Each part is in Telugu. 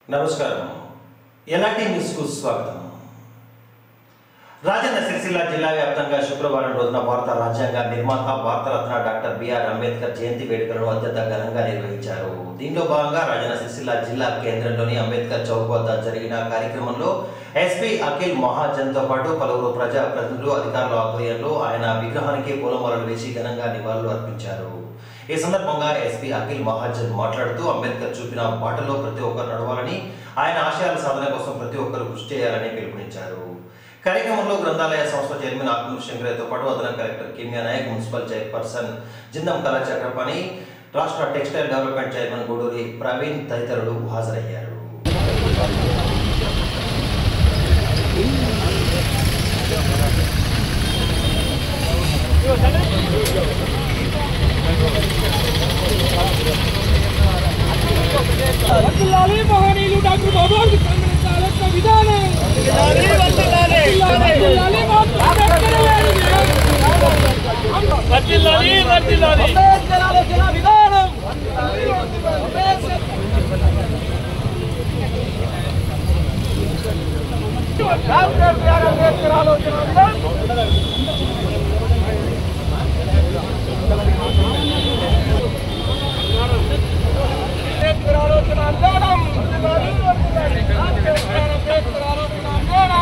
నమస్కారం ఎలాంటి న్యూస్కు స్వాగతం రాజన్న సిరిసిల్ల జిల్లా వ్యాప్తంగా శుక్రవారం రోజున భారత రాజ్యాంగ నిర్మాత భారతరత్న డాక్టర్ బిఆర్ అంబేద్కర్ జయంతి వేడుకలను అత్యంత ఘనంగా నిర్వహించారు దీనిలో భాగంగా రాజన్న సిరిసిల్ల జిల్లా కేంద్రంలోని అంబేద్కర్ చౌక్ వద్ద జరిగిన కార్యక్రమంలో ఎస్పీ అఖిల్ మహాజన్తో పాటు పలువురు ప్రజా ప్రతినిధులు అధికారుల ఆధ్వర్యంలో ఆయన విగ్రహానికి పూలమాలలు వేసి ఘనంగా నివాళులు అర్పించారు ఈ సందర్భంగా ఎస్పీ అఖిల్ మహాజన్ మాట్లాడుతూ అంబేద్కర్ చూపిన బాటలో ప్రతి ఒక్కరు నడవాలని ఆయన ఆశయాల సాధన కోసం ప్రతి ఒక్కరు కృషి చేయాలని పిలుపునిచ్చారు కార్యక్రమంలో గ్రంథాలయ సంస్థ చైర్మన్ ఆత్మూర్ శంకరయ్యతో పాటు అదనం collector Kimya Nayak municipal chairperson Jindam Kala Chakrapani రాష్ట్ర textile development chairman Guduri Praveen తదితరులు హాజరయ్యారు వర్ధిల్లాలి మహనీయులు డాక్టర్ బాబు అంబేద్కర్ ఆలోచన విధానం వర్ధిల్లాలి మహాత్మా అంబేద్కర్ గారి వర్ధిల్లాలి వర్ధిల్లాలి అంబేద్కర్ ఆలోచన విధానం డాక్టర్ బిఆర్ అంబేద్కర్ ఆలోచన విధానం అంబేద్కర్ ఆలోచన విధానం వర్ధిల్లాలి వర్ధిల్లాలి డాక్టర్ బిఆర్ అంబేద్కర్ ఆలోచన విధానం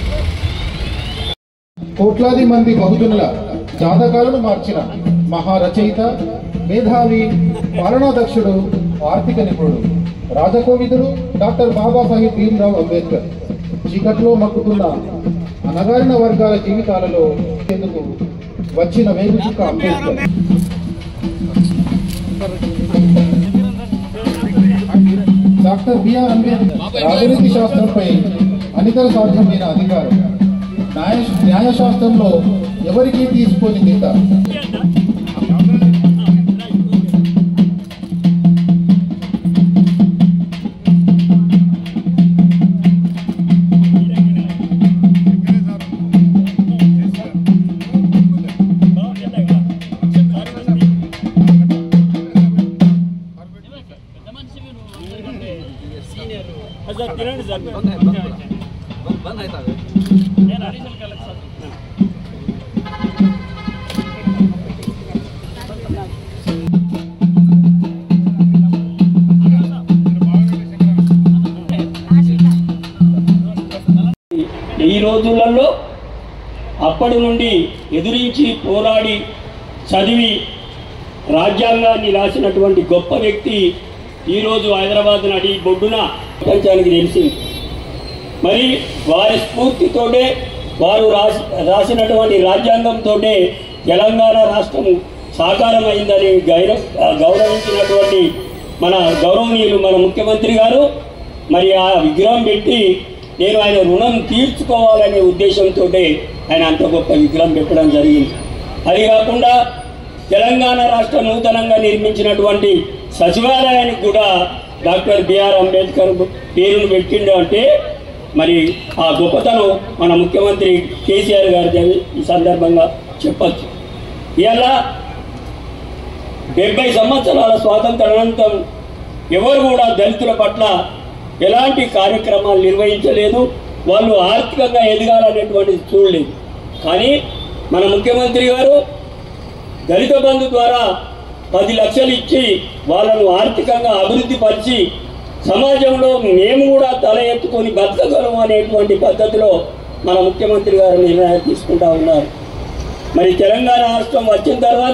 కోట్లాది మంది బహుజనుల జాతకాలను మార్చిన మహారచయిత మేధావి పాలనాదక్షుడు ఆర్థిక నిపుణుడు రాజకోవిదుడు డాక్టర్ బాబాసాహెబ్ భీమ్రావ్ అంబేద్కర్ చీకట్లో మక్కుతున్న అనగారిన వర్గాల జీవితాలలో ఎందుకు వచ్చిన వేగుచుక్క అంబేద్కర్ డాక్టర్ బిఆర్ అంబేద్కర్ రాజనీతి శాస్త్రంపై అనితర సాధ్యమైన అధికారం న్యాయ న్యాయశాస్త్రంలో ఎవరికీ తీసుకోని దిట్ట ఈ రోజులలో అప్పటి నుండి ఎదురించి పోరాడి చదివి రాజ్యాంగాన్ని రాసినటువంటి గొప్ప వ్యక్తి ఈరోజు హైదరాబాద్ నడి బొడ్డున ప్రపంచానికి తెలిసింది మరి వారి స్ఫూర్తితోటే వారు రాసి రాసినటువంటి రాజ్యాంగంతోటే తెలంగాణ రాష్ట్రం సాకారమైందని గౌరవ గౌరవించినటువంటి మన గౌరవనీయులు మన ముఖ్యమంత్రి గారు మరి ఆ విగ్రహం పెట్టి నేను ఆయన రుణం తీర్చుకోవాలనే ఉద్దేశంతో ఆయన అంత గొప్ప విగ్రహం పెట్టడం జరిగింది అది కాకుండా తెలంగాణ రాష్ట్ర నూతనంగా నిర్మించినటువంటి సచివాలయానికి కూడా డాక్టర్ బిఆర్ అంబేద్కర్ పేరును పెట్టిండు అంటే మరి ఆ గొప్పతనం మన ముఖ్యమంత్రి కేసీఆర్ గారి ఈ సందర్భంగా చెప్పచ్చు ఇలా డెబ్బై సంవత్సరాల స్వాతంత్ర అనంతరం ఎవరు కూడా దళితుల పట్ల ఎలాంటి కార్యక్రమాలు నిర్వహించలేదు వాళ్ళు ఆర్థికంగా ఎదగాలనేటువంటిది చూడలేదు కానీ మన ముఖ్యమంత్రి గారు దళిత బంధు ద్వారా పది లక్షలు ఇచ్చి వాళ్ళను ఆర్థికంగా అభివృద్ధి పరిచి సమాజంలో మేము కూడా తల ఎత్తుకొని బతకగలం అనేటువంటి పద్ధతిలో మన ముఖ్యమంత్రి గారు నిర్ణయాలు తీసుకుంటా ఉన్నారు మరి తెలంగాణ రాష్ట్రం వచ్చిన తర్వాత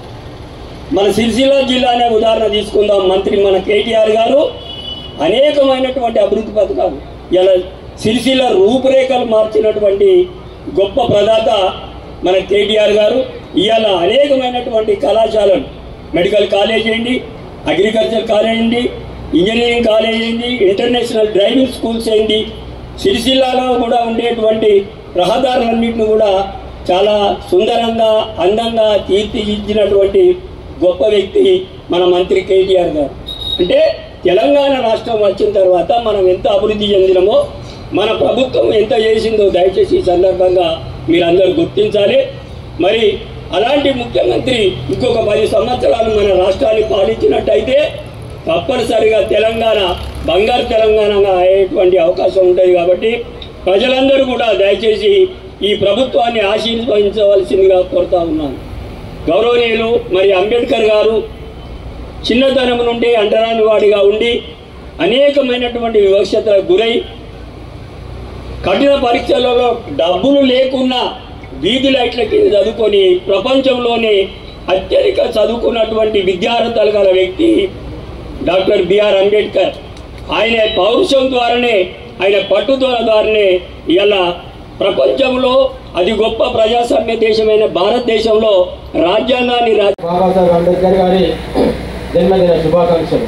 మన సిరిసిల్ల జిల్లానే ఉదాహరణ తీసుకుందాం మంత్రి మన కేటీఆర్ గారు అనేకమైనటువంటి అభివృద్ధి పథకాలు ఇలా సిరిసిల్ల రూపురేఖలు మార్చినటువంటి గొప్ప ప్రదాత మన కేటీఆర్ గారు ఇవాళ అనేకమైనటువంటి కళాశాలలు మెడికల్ కాలేజ్ అయింది అగ్రికల్చర్ కాలేజ్ అయింది ఇంజనీరింగ్ కాలేజ్ అయింది ఇంటర్నేషనల్ డ్రైవింగ్ స్కూల్స్ అయింది సిరిసిల్లాలో కూడా ఉండేటువంటి రహదారులన్నింటిని కూడా చాలా సుందరంగా అందంగా తీర్చిదిద్దినటువంటి గొప్ప వ్యక్తి మన మంత్రి కేటీఆర్ గారు అంటే తెలంగాణ రాష్ట్రం వచ్చిన తర్వాత మనం ఎంత అభివృద్ధి చెందినమో మన ప్రభుత్వం ఎంత చేసిందో దయచేసి ఈ సందర్భంగా మీరందరూ గుర్తించాలి మరి అలాంటి ముఖ్యమంత్రి ఇంకొక పది సంవత్సరాలు మన రాష్ట్రాన్ని పాలించినట్టయితే తప్పనిసరిగా తెలంగాణ బంగారు తెలంగాణగా అయ్యేటువంటి అవకాశం ఉంటుంది కాబట్టి ప్రజలందరూ కూడా దయచేసి ఈ ప్రభుత్వాన్ని ఆశీర్వదించవలసిందిగా కోరుతా ఉన్నాను గౌరవనీయులు మరి అంబేద్కర్ గారు చిన్నతనం నుండి అంటరాని వాడిగా ఉండి అనేకమైనటువంటి వివక్షతలకు గురై కఠిన పరీక్షలలో డబ్బులు లేకున్నా వీధి లైట్ల కింద చదువుకొని ప్రపంచంలోనే అత్యధిక చదువుకున్నటువంటి విద్యార్హతలు గల వ్యక్తి డాక్టర్ బిఆర్ అంబేద్కర్ ఆయన పౌరుషం ద్వారానే ఆయన పట్టుదల ద్వారానే ఇలా ప్రపంచంలో అతి గొప్ప ప్రజాస్వామ్య దేశమైన భారతదేశంలో రాజ్యాంగాన్ని రా బాబాసాహెబ్ అంబేద్కర్ గారి జన్మదిన శుభాకాంక్షలు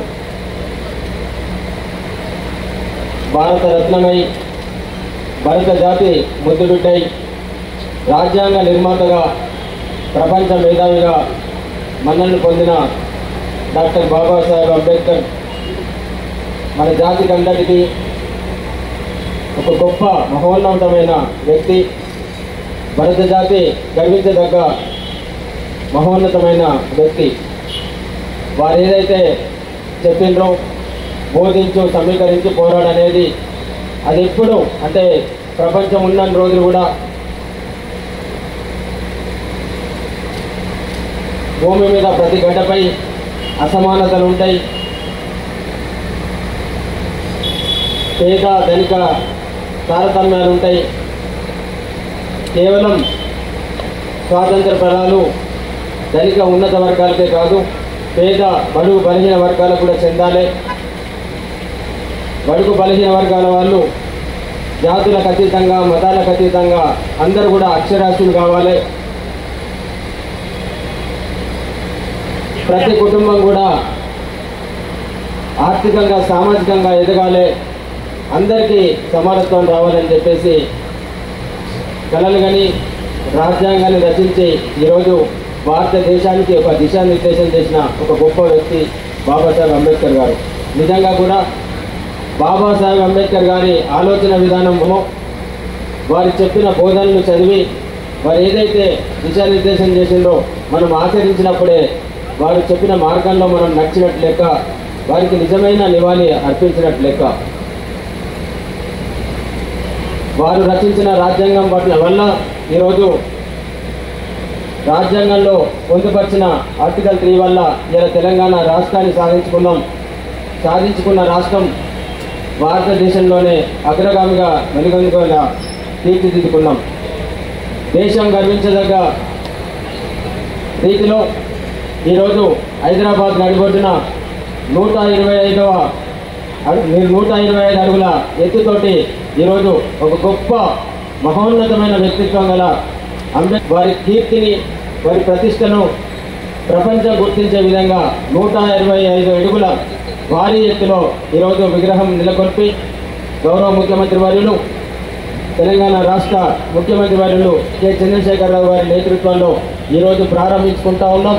భారత రత్నమై భారత జాతి ముద్దుబిడ్డై రాజ్యాంగ నిర్మాతగా ప్రపంచ మేధావిగా మన్ననలు పొందిన డాక్టర్ బాబాసాహెబ్ అంబేద్కర్ మన జాతికి అందరికీ ఒక గొప్ప మహోన్నతమైన వ్యక్తి భరత జాతి గర్వించదగ్గ మహోన్నతమైన వ్యక్తి వారు ఏదైతే చెప్పిండ్రో బోధించు సమీకరించి పోరాడు అనేది అది ఎప్పుడు అంటే ప్రపంచం ఉన్న రోజులు కూడా భూమి మీద ప్రతి గడ్డపై అసమానతలు ఉంటాయి పేద ధనిక తారతమ్యాలు ఉంటాయి కేవలం స్వాతంత్ర ఫలాలు ధనిక ఉన్నత వర్గాలకే కాదు పేద బడుగు బలహీన వర్గాలకు కూడా చెందాలి బడుగు బలహీన వర్గాల వాళ్ళు జాతులకు అతీతంగా మతాలకు అతీతంగా అందరూ కూడా అక్షరాస్యులు కావాలి ప్రతి కుటుంబం కూడా ఆర్థికంగా సామాజికంగా ఎదగాలి అందరికీ సమానత్వం రావాలని చెప్పేసి కలలు కానీ రాజ్యాంగాన్ని రచించి ఈరోజు భారతదేశానికి ఒక దిశానిర్దేశం చేసిన ఒక గొప్ప వ్యక్తి బాబాసాహెబ్ అంబేద్కర్ గారు నిజంగా కూడా బాబాసాహెబ్ అంబేద్కర్ గారి ఆలోచన విధానము వారు చెప్పిన బోధనలు చదివి వారు ఏదైతే దిశానిర్దేశం చేసిందో మనం ఆచరించినప్పుడే వారు చెప్పిన మార్గంలో మనం నడిచినట్లు లెక్క వారికి నిజమైన నివాళి అర్పించినట్లు లెక్క వారు రచించిన రాజ్యాంగం పట్ల వల్ల ఈరోజు రాజ్యాంగంలో పొందుపరిచిన ఆర్టికల్ త్రీ వల్ల ఇలా తెలంగాణ రాష్ట్రాన్ని సాధించుకున్నాం సాధించుకున్న రాష్ట్రం భారతదేశంలోనే అగ్రగామిగా వెలుగొందుగా తీర్చిదిద్దుకున్నాం దేశం గర్వించదగ్గ రీతిలో ఈరోజు హైదరాబాద్ నడిబొడ్డున నూట ఇరవై ఐదవ అడు- మీరు నూట ఇరవై ఐదు అడుగుల ఎత్తుతోటి ఈరోజు ఒక గొప్ప మహోన్నతమైన వ్యక్తిత్వం గల అంబేద్ వారి కీర్తిని వారి ప్రతిష్టను ప్రపంచం గుర్తించే విధంగా నూట ఇరవై ఐదు అడుగుల భారీ ఎత్తులో ఈరోజు విగ్రహం నెలకొల్పి గౌరవ ముఖ్యమంత్రి వర్యులు తెలంగాణ రాష్ట్ర ముఖ్యమంత్రి వర్యులు కె చంద్రశేఖరరావు గారి నేతృత్వంలో ఈరోజు ప్రారంభించుకుంటా ఉన్నాం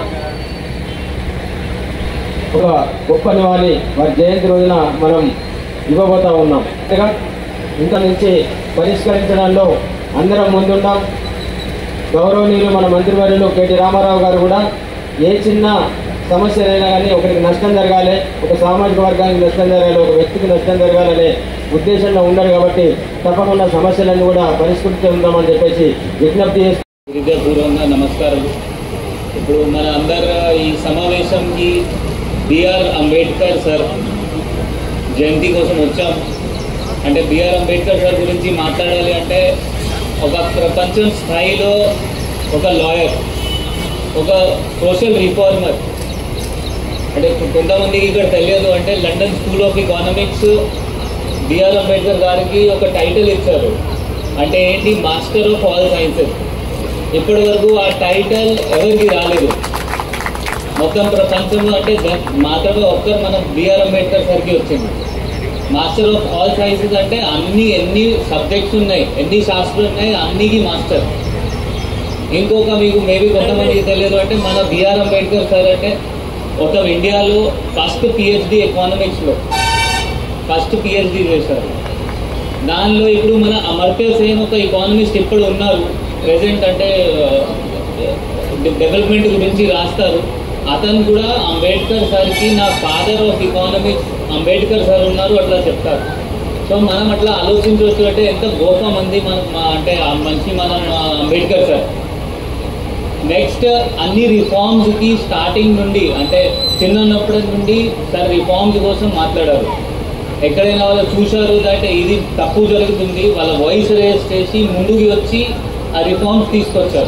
ఒక గొప్ప నివాళి వారి జయంతి రోజున మనం ఇవ్వబోతా ఉన్నాం అంతేగా ఇంత నుంచి పరిష్కరించడంలో అందరం ముందున్నాం గౌరవనీయులు మన మంత్రివర్యులు కేటీ రామారావు గారు కూడా ఏ చిన్న సమస్యనైనా కానీ ఒకరికి నష్టం జరగాలి ఒక సామాజిక వర్గానికి నష్టం జరగాలి ఒక వ్యక్తికి నష్టం జరగాలనే ఉద్దేశంలో ఉండరు కాబట్టి తప్పకుండా సమస్యలన్నీ కూడా పరిష్కరించుకుందామని చెప్పేసి విజ్ఞప్తి చేస్తూ హృదయపూర్వకంగా నమస్కారం ఇప్పుడు మన అందరు ఈ సమావేశంకి బిఆర్ అంబేద్కర్ సార్ జయంతి కోసం వచ్చాం అంటే బిఆర్ అంబేద్కర్ సార్ గురించి మాట్లాడాలి అంటే ఒక ప్రపంచం స్థాయిలో ఒక లాయర్ ఒక సోషల్ రిఫార్మర్ అంటే కొంతమందికి ఇక్కడ తెలియదు అంటే London school of economics B R Ambedkar గారికి ఒక టైటిల్ ఇచ్చారు అంటే ఏంటి మాస్టర్ ఆఫ్ ఆల్ సైన్సెస్ ఇప్పటి వరకు ఆ టైటిల్ ఎవరికి రాలేదు మొత్తం ప్రపంచంలో అంటే ద- మాత్రమే ఒక్కరు మనం బిఆర్ అంబేద్కర్ సార్కి వచ్చింది మాస్టర్ ఆఫ్ ఆల్ సైన్సెస్ అంటే అన్ని ఎన్ని సబ్జెక్ట్స్ ఉన్నాయి ఎన్ని శాస్త్రాలు ఉన్నాయి అన్నికి మాస్టర్ ఇంకొక మీకు మేబీ కొంతమందికి తెలియదు అంటే మన బిఆర్ అంబేద్కర్ సార్ అంటే ఒక ఇండియాలో ఫస్ట్ పిహెచ్డి ఎకానమిక్స్లో ఫస్ట్ పిహెచ్డి చేశారు దానిలో ఇప్పుడు మన అమర్త్య సేన్ ఒక ఎకానమిస్ట్ ఇప్పుడు ఉన్నారు ప్రెసెంట్ అంటే డెవలప్మెంట్ గురించి రాస్తారు అతను కూడా అంబేద్కర్ సార్కి నా father of economics Ambedkar sir ఉన్నారు అట్లా చెప్తారు సో మనం అట్లా ఆలోచించవచ్చు అంటే ఎంత గొప్ప మంది మనం మా- అంటే ఆ మనిషి మనం ఆ, అంబేద్కర్ సార్ నెక్స్ట్ అన్ని రిఫార్మ్స్ కి స్టార్టింగ్ నుండి అంటే చిన్నప్పటి నుండి సార్ రిఫార్మ్స్ కోసం మాట్లాడారు ఎక్కడైనా వాళ్ళు చూశారు దట్ ఇది తప్పు జరుగుతుంది వాళ్ళ వాయిస్ రేస్ చేసి ముందుకు వచ్చి ఆ రిఫార్మ్స్ తీసుకొచ్చారు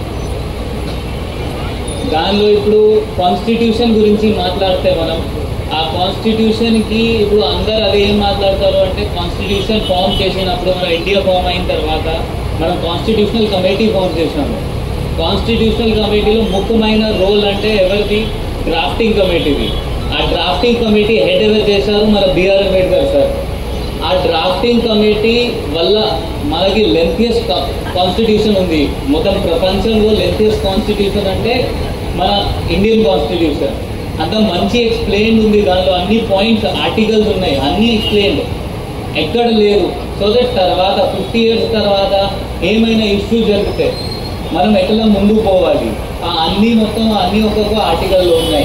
దానిలో ఇప్పుడు కాన్స్టిట్యూషన్ గురించి మాట్లాడితే మనం ఆ కాన్స్టిట్యూషన్ కి ఇప్పుడు అందరు అదే ఏం మాట్లాడతారు అంటే కాన్స్టిట్యూషన్ ఫామ్ చేసినప్పుడు మన ఇండియా ఫామ్ అయిన తర్వాత మనం కాన్స్టిట్యూషనల్ కమిటీ ఫామ్ చేసినాము కాన్స్టిట్యూషనల్ కమిటీలో ముఖ్యమైన రోల్ అంటే ఎవరిది డ్రాఫ్టింగ్ కమిటీది ఆ డ్రాఫ్టింగ్ కమిటీ హెడ్ ఎవరు చేశారు మన బిఆర్ అంబేద్కర్ సార్ ఆ డ్రాఫ్టింగ్ కమిటీ వల్ల మనకి లెంతియస్ట్ కాన్స్టిట్యూషన్ ఉంది మొత్తం ప్రపంచంలో లెంతియస్ట్ కాన్స్టిట్యూషన్ అంటే మన ఇండియన్ కాన్స్టిట్యూషన్ అంత మంచి ఎక్స్ప్లెయిన్ ఉంది దానిలో అన్ని పాయింట్స్ ఆర్టికల్స్ ఉన్నాయి అన్ని ఎక్స్ప్లెయిన్ ఎక్కడ లేదు సో దట్ తర్వాత ఫిఫ్టీ ఇయర్స్ తర్వాత ఏమైనా ఇష్యూ జరిగితే మనం ఎట్లా ముందుకు పోవాలి ఆ అన్ని మొత్తం అన్ని ఒక్కొక్క ఆర్టికల్లో ఉన్నాయి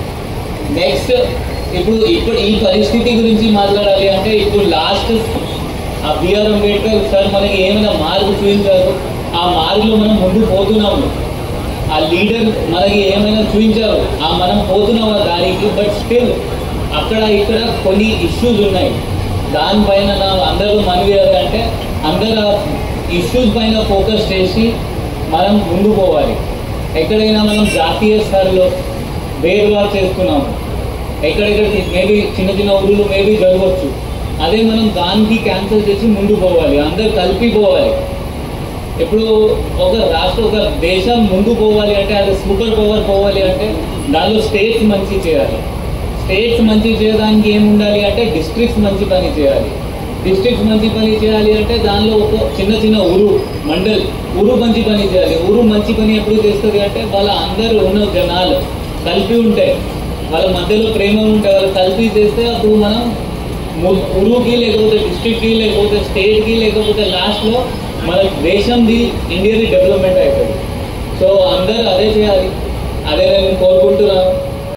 నెక్స్ట్ ఇప్పుడు ఇప్పుడు ఈ పరిస్థితి గురించి మాట్లాడాలి అంటే ఇప్పుడు లాస్ట్ ఆ బిఆర్ అంబేద్కర్ సార్ మనకి ఏమైనా మార్పు చూపించారు ఆ మార్పులో మనం ముందు పోతున్నాము ఆ లీడర్ మనకి ఏమైనా చూపించారు ఆ మనం పోతున్నాం ఆ దానికి బట్ స్టిల్ అక్కడ ఇక్కడ కొన్ని ఇష్యూస్ ఉన్నాయి దానిపైన నా అందరూ మనవి అంటే అందరూ ఆ ఇష్యూస్ పైన ఫోకస్ చేసి మనం ముందు పోవాలి ఎక్కడైనా మనం జాతీయ స్థాయిలో భేదభావ చేస్తున్నాము ఎక్కడెక్కడ మేబీ చిన్న చిన్న ఊళ్ళు మేబీ జరగవచ్చు అదే మనం దానికి క్యాన్సిల్ చేసి ముందు పోవాలి అందరు కలిపి పోవాలి ఇప్పుడు ఒక రాష్ట్ర ఒక దేశం ముందు పోవాలి అంటే అది సూపర్ పవర్ పోవాలి అంటే దానిలో స్టేట్స్ మంచి చేయాలి స్టేట్స్ మంచి చేయడానికి ఏమి ఉండాలి అంటే డిస్ట్రిక్ట్స్ మంచి పని చేయాలి డిస్ట్రిక్ట్స్ మంచి పని చేయాలి అంటే దానిలో ఒక చిన్న చిన్న ఊరు మండల్ ఊరు మంచి పని చేయాలి ఊరు మంచి పని ఎప్పుడు చేస్తుంది అంటే వాళ్ళ అందరూ ఉన్న జనాలు కలిపి ఉంటాయి వాళ్ళ మధ్యలో ప్రేమ ఉంటే వాళ్ళు కలిపి చేస్తే అప్పుడు మనం ము- ఊరుకి లేకపోతే డిస్ట్రిక్ట్కి లేకపోతే స్టేట్కి లేకపోతే లాస్ట్లో మన దేశంది ఇండియాది డెవలప్మెంట్ అవుతుంది సో అందరూ అదే చేయాలి అదే నేను కోరుకుంటున్నాను